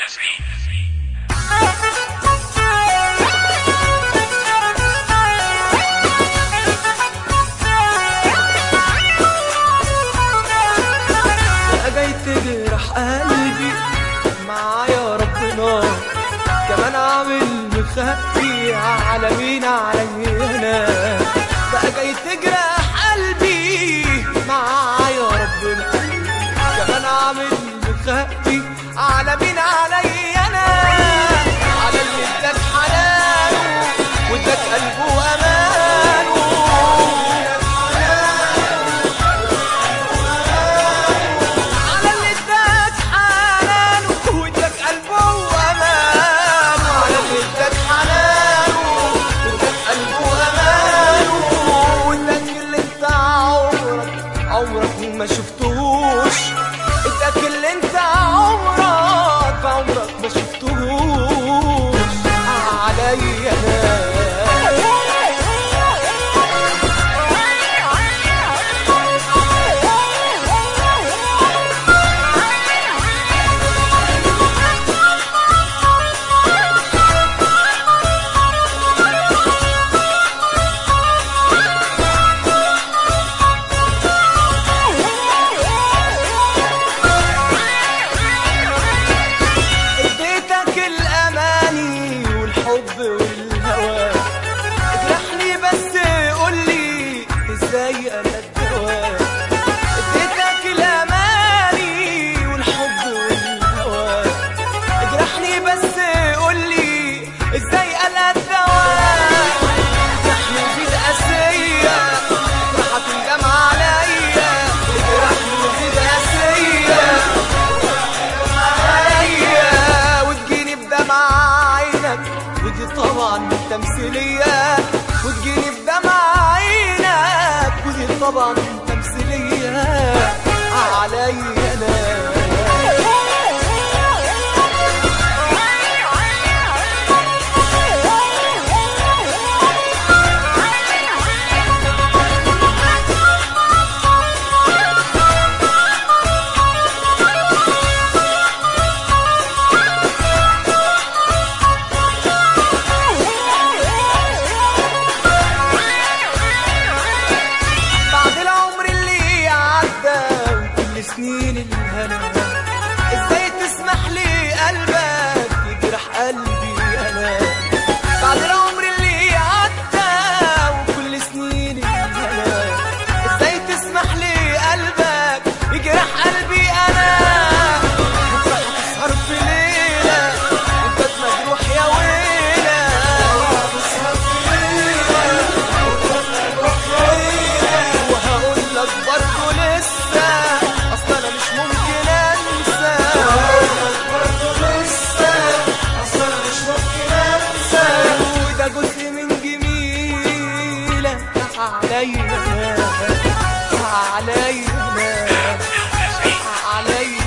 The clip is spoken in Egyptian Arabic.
جاي تجرح قلبي معايا ربنا كمان عامل مخبي على مين عليا انا بقى جاي تجرح قلبي معايا ربنا كمان عامل مخبي على مين عليا انا على اللي اداك حنانه واداك قلبه وامانه على اللي اداك حنانه واداك قلبه وامانه على اللي اداك حنانه واداك قلبه وامانه واداك اللي انت عمرك عمرك ما شفتهوش اداك اللي انت عمرك عمرك ما شفتهوش عليا انا اديتك الاماني والحب والهوى اجرحني بس قولي ازاي انا الدواء اديتك الاماني والحب والهوى اجرحني بس قولي ازاي انا الدواء اجرحني في القاسية راح تندم عليا اجرحني في القاسية عليا وتجيني بدمع عينك ودي طبعا تمثيلية وتجيني بدمع عينك ودي طبعا تمثيلية عليا انا بعد العمر اللي عدى وكل سنين الهنا ازاي تسمح لي قلبك يجرح قلبي انا بعد العمر اللي عدى وكل سنين الهنا ازاي تسمح لي قلبك يجرح قلبي انا بكره هتسهر في ليله وانت مجروح يا ويله هتسهر في ليله وهقول لك برضه لسه اصل انا مش ممكن انسى اصل انا مش ممكن انسى وده جزء من جميلك عليا عليا عليا